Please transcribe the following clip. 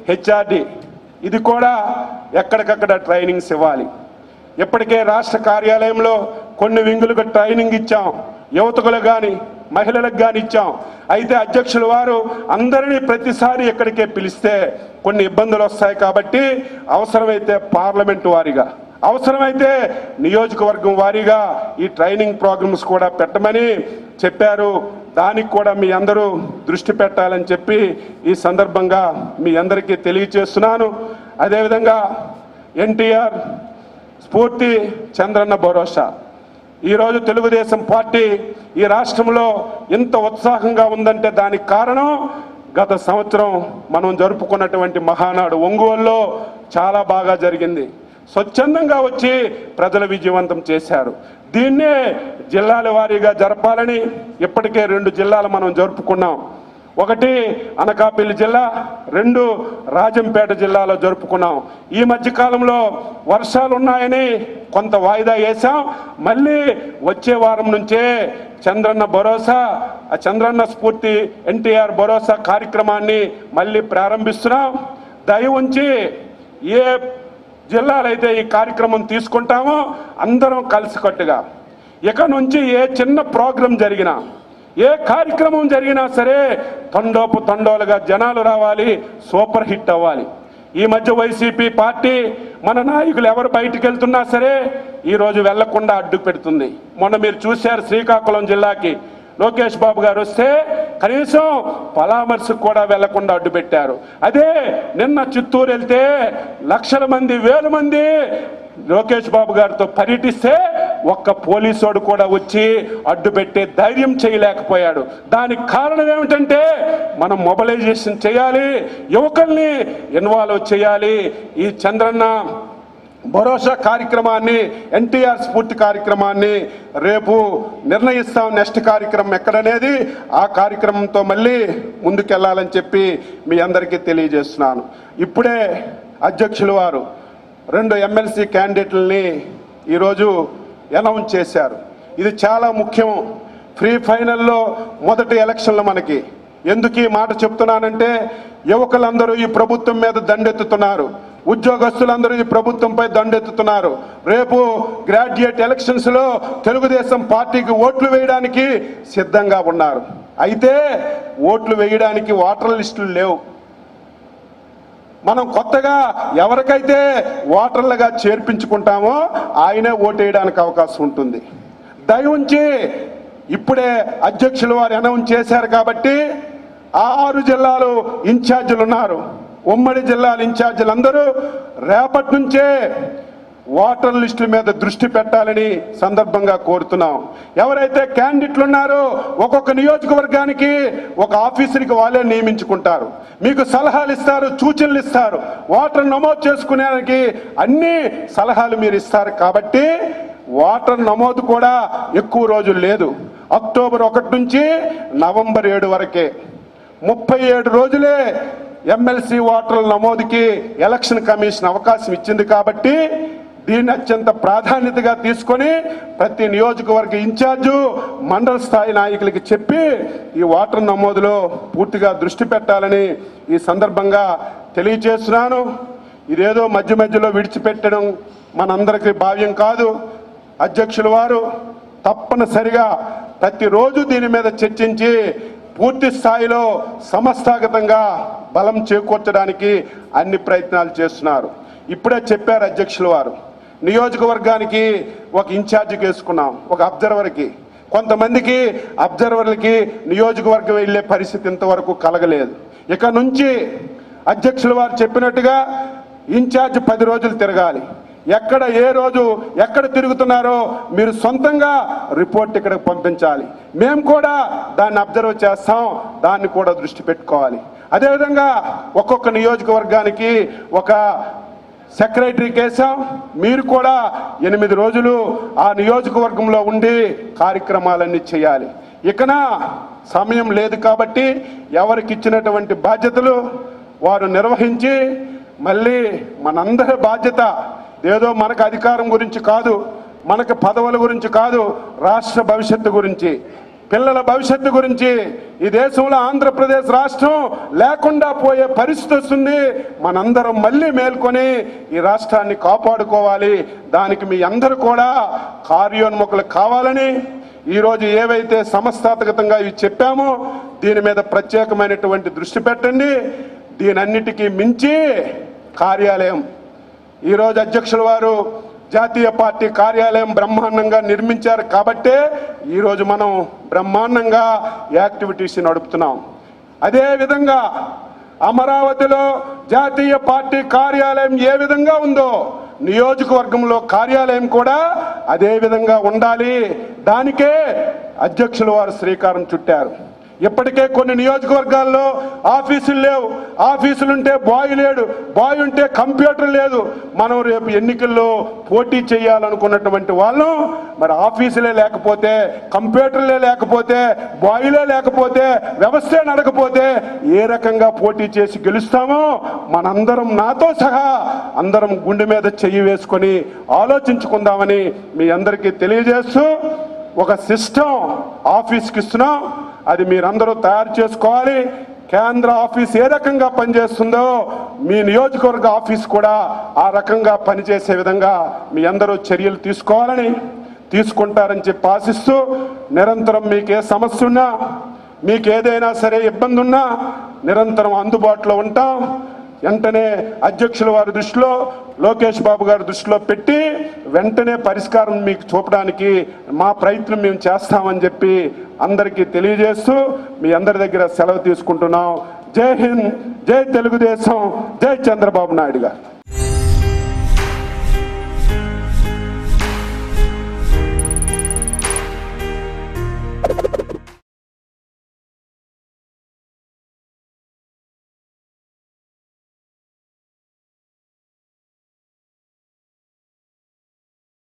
HRD ఇది కూడా ఎక్కడికక్కడ ట్రైనింగ్స్ ఇవ్వాలి ఇప్పటికే రాష్ట్ర కార్యాలయంలో కొన్ని వింగులకు ట్రైనింగ్ ఇచ్చాం యువతకులకు కానీ మహిళలకు కానీ ఇచ్చాం అయితే అధ్యక్షుల వారు అందరినీ ప్రతిసారి ఎక్కడికే పిలిస్తే కొన్ని ఇబ్బందులు వస్తాయి కాబట్టి అవసరమైతే పార్లమెంటు వారిగా అవసరమైతే నియోజకవర్గం వారీగా ఈ ట్రైనింగ్ ప్రోగ్రామ్స్ కూడా పెట్టమని చెప్పారు దానికి కూడా మీ అందరూ దృష్టి పెట్టాలని చెప్పి ఈ సందర్భంగా మీ అందరికీ తెలియచేస్తున్నాను అదేవిధంగా ఎన్టీఆర్ స్ఫూర్తి చంద్రన్న భరోసా ఈరోజు తెలుగుదేశం పార్టీ ఈ రాష్ట్రంలో ఇంత ఉత్సాహంగా ఉందంటే దానికి కారణం గత సంవత్సరం మనం జరుపుకున్నటువంటి మహానాడు ఒంగోలులో చాలా బాగా జరిగింది స్వచ్ఛందంగా వచ్చి ప్రజల విజయవంతం చేశారు దీన్నే జిల్లాల వారీగా జరపాలని ఇప్పటికే రెండు జిల్లాలు మనం జరుపుకున్నాం ఒకటి అనకాపల్లి జిల్లా రెండు రాజంపేట జిల్లాలో జరుపుకున్నాం ఈ మధ్య కాలంలో వర్షాలు ఉన్నాయని కొంత వాయిదా వేశాం మళ్ళీ వచ్చే వారం నుంచే చంద్రన్న భరోసా ఆ చంద్రన్న స్ఫూర్తి ఎన్టీఆర్ భరోసా కార్యక్రమాన్ని మళ్ళీ ప్రారంభిస్తున్నాం దయ ఉంచి ఏ జిల్లాలైతే ఈ కార్యక్రమం తీసుకుంటామో అందరం కలిసికట్టుగా ఇక నుంచి ఏ చిన్న ప్రోగ్రాం జరిగినా ఏ కార్యక్రమం జరిగినా సరే తండోపు తండోలుగా జనాలు రావాలి సూపర్ హిట్ అవ్వాలి ఈ మధ్య వైసీపీ పార్టీ మన నాయకులు ఎవరు బయటికి వెళ్తున్నా సరే ఈరోజు వెళ్లకుండా అడ్డు పెడుతుంది మొన్న మీరు చూశారు శ్రీకాకుళం జిల్లాకి లోకేష్ బాబు గారు వస్తే కనీసం పరామర్శకు కూడా వెళ్లకుండా అడ్డు పెట్టారు అదే నిన్న చిత్తూరు వెళ్తే లక్షల మంది వేల మంది లోకేష్ బాబు గారితో పర్యటిస్తే ఒక్క పోలీసోడు కూడా వచ్చి అడ్డు పెట్టే ధైర్యం చేయలేకపోయాడు దానికి కారణం ఏమిటంటే మనం మొబలైజేషన్ చేయాలి యువకుల్ని ఇన్వాల్వ్ చేయాలి ఈ చంద్రన్న భరోసా కార్యక్రమాన్ని ఎన్టీఆర్ స్ఫూర్తి కార్యక్రమాన్ని రేపు నిర్ణయిస్తాం నెక్స్ట్ కార్యక్రమం ఎక్కడనేది ఆ కార్యక్రమంతో మళ్ళీ ముందుకెళ్లాలని చెప్పి మీ అందరికీ తెలియజేస్తున్నాను ఇప్పుడే అధ్యక్షులు వారు రెండు ఎమ్మెల్సీ క్యాండిడేట్లని ఈరోజు అనౌన్స్ చేశారు ఇది చాలా ముఖ్యం ఫ్రీ ఫైనల్లో మొదటి ఎలక్షన్లు మనకి ఎందుకు ఈ మాట చెప్తున్నానంటే యువకులందరూ ఈ ప్రభుత్వం మీద దండెత్తుతున్నారు ఉద్యోగస్తులందరూ ఈ ప్రభుత్వంపై దండెత్తుతున్నారు రేపు గ్రాడ్యుయేట్ ఎలక్షన్స్ లో తెలుగుదేశం పార్టీకి ఓట్లు వేయడానికి సిద్ధంగా ఉన్నారు అయితే ఓట్లు వేయడానికి ఓటర్ లిస్టులు లేవు మనం కొత్తగా ఎవరికైతే ఓటర్లుగా చేర్పించుకుంటామో ఆయనే ఓటేయడానికి అవకాశం ఉంటుంది దయ ఉంచి ఇప్పుడే అధ్యక్షులు వారు అనౌన్స్ చేశారు కాబట్టి ఆ ఆరు జిల్లాలు ఇన్ఛార్జీలు ఉన్నారు ఉమ్మడి జిల్లాల ఇన్ఛార్జీలు అందరూ రేపటి నుంచే ఓటర్ లిస్టుల మీద దృష్టి పెట్టాలని సందర్భంగా కోరుతున్నాం ఎవరైతే క్యాండిడేట్లు ఉన్నారో ఒక్కొక్క నియోజకవర్గానికి ఒక ఆఫీసర్కి వాళ్ళే నియమించుకుంటారు మీకు సలహాలు ఇస్తారు సూచనలు ఇస్తారు ఓటర్ నమోదు చేసుకునేదానికి అన్ని సలహాలు మీరు ఇస్తారు కాబట్టి ఓటర్ నమోదు కూడా ఎక్కువ రోజులు లేదు అక్టోబర్ ఒకటి నుంచి నవంబర్ ఏడు వరకే ముప్పై ఏడు రోజులే ఎమ్మెల్సీ ఓటర్ల నమోదుకి ఎలక్షన్ కమిషన్ అవకాశం ఇచ్చింది కాబట్టి దీన్ని అత్యంత ప్రాధాన్యతగా తీసుకొని ప్రతి నియోజకవర్గ ఇన్ఛార్జు మండల స్థాయి నాయకులకి చెప్పి ఈ ఓటర్ నమోదులో పూర్తిగా దృష్టి పెట్టాలని ఈ సందర్భంగా తెలియజేస్తున్నాను ఇదేదో మధ్య మధ్యలో విడిచిపెట్టడం మనందరికీ భావ్యం కాదు అధ్యక్షుల వారు తప్పనిసరిగా ప్రతిరోజు దీని మీద చర్చించి పూర్తి స్థాయిలో సమస్థాగతంగా బలం చేకూర్చడానికి అన్ని ప్రయత్నాలు చేస్తున్నారు ఇప్పుడే చెప్పారు అధ్యక్షుల వారు నియోజకవర్గానికి ఒక ఇన్ఛార్జికి వేసుకున్నాం ఒక అబ్జర్వర్కి కొంతమందికి అబ్జర్వర్లకి నియోజకవర్గం వెళ్ళే పరిస్థితి ఇంతవరకు కలగలేదు ఇక నుంచి అధ్యక్షుల వారు చెప్పినట్టుగా ఇన్ఛార్జ్ పది రోజులు తిరగాలి ఎక్కడ ఏ రోజు ఎక్కడ తిరుగుతున్నారో మీరు సొంతంగా రిపోర్ట్ ఇక్కడికి పంపించాలి మేము కూడా దాన్ని అబ్జర్వ్ చేస్తాం దాన్ని కూడా దృష్టి పెట్టుకోవాలి అదేవిధంగా ఒక్కొక్క నియోజకవర్గానికి ఒక సెక్రటరీ కేసాం మీరు కూడా ఎనిమిది రోజులు ఆ నియోజకవర్గంలో ఉండి కార్యక్రమాలన్నీ చేయాలి ఇకన సమయం లేదు కాబట్టి ఎవరికి ఇచ్చినటువంటి బాధ్యతలు వారు నిర్వహించి మళ్ళీ మనందరి బాధ్యత ఏదో మనకు అధికారం గురించి కాదు మనకు పదవుల గురించి కాదు రాష్ట్ర భవిష్యత్తు గురించి పిల్లల భవిష్యత్తు గురించి ఈ దేశంలో ఆంధ్రప్రదేశ్ రాష్ట్రం లేకుండా పోయే పరిస్థితి వస్తుంది మనందరం మళ్ళీ మేల్కొని ఈ రాష్ట్రాన్ని కాపాడుకోవాలి దానికి మీ అందరూ కూడా కార్యోన్ముఖులు కావాలని ఈరోజు ఏవైతే సంస్థాగతంగా ఇవి చెప్పామో దీని మీద ప్రత్యేకమైనటువంటి దృష్టి పెట్టండి దీనన్నిటికీ మించి కార్యాలయం ఈరోజు అధ్యక్షుల వారు జాతీయ పార్టీ కార్యాలయం బ్రహ్మాండంగా నిర్మించారు కాబట్టే ఈరోజు మనం బ్రహ్మాండంగా యాక్టివిటీస్ నడుపుతున్నాం అదే విధంగా అమరావతిలో జాతీయ పార్టీ కార్యాలయం ఏ విధంగా ఉందో నియోజకవర్గంలో కార్యాలయం కూడా అదే విధంగా ఉండాలి దానికే అధ్యక్షుల వారు శ్రీకారం చుట్టారు ఇప్పటికే కొన్ని నియోజకవర్గాల్లో ఆఫీసులు లేవు ఆఫీసులుంటే బాయ్ లేడు బాయ్ ఉంటే కంప్యూటర్ లేదు మనం రేపు ఎన్నికల్లో పోటీ చేయాలనుకున్నటువంటి వాళ్ళం మరి ఆఫీసులే లేకపోతే కంప్యూటర్లే లేకపోతే బాయ్లే లేకపోతే వ్యవస్థే నడకపోతే ఏ రకంగా పోటీ చేసి గెలుస్తామో మనందరం నాతో సహా అందరం గుండె మీద చెయ్యి వేసుకొని ఆలోచించుకుందామని మీ అందరికీ తెలియజేస్తూ ఒక సిస్టమ్ ఆఫీస్కి ఇస్తున్నాం అది మీరందరూ తయారు చేసుకోవాలి కేంద్ర ఆఫీస్ ఏ రకంగా పనిచేస్తుందో మీ నియోజకవర్గ ఆఫీస్ కూడా ఆ రకంగా పనిచేసే విధంగా మీ అందరూ చర్యలు తీసుకోవాలని తీసుకుంటారని చెప్పి ఆశిస్తూ నిరంతరం మీకు ఏ సమస్య ఉన్నా మీకు ఏదైనా సరే ఇబ్బంది ఉన్నా నిరంతరం అందుబాటులో ఉంటాం వెంటనే అధ్యక్షుల వారి దృష్టిలో లోకేష్ బాబు గారి దృష్టిలో పెట్టి వెంటనే పరిష్కారం మీకు చూపడానికి మా ప్రయత్నం మేము చేస్తామని చెప్పి అందరికీ తెలియజేస్తూ మీ అందరి దగ్గర సెలవు తీసుకుంటున్నాం జై హింద్ జై తెలుగుదేశం జై చంద్రబాబు నాయుడు గారు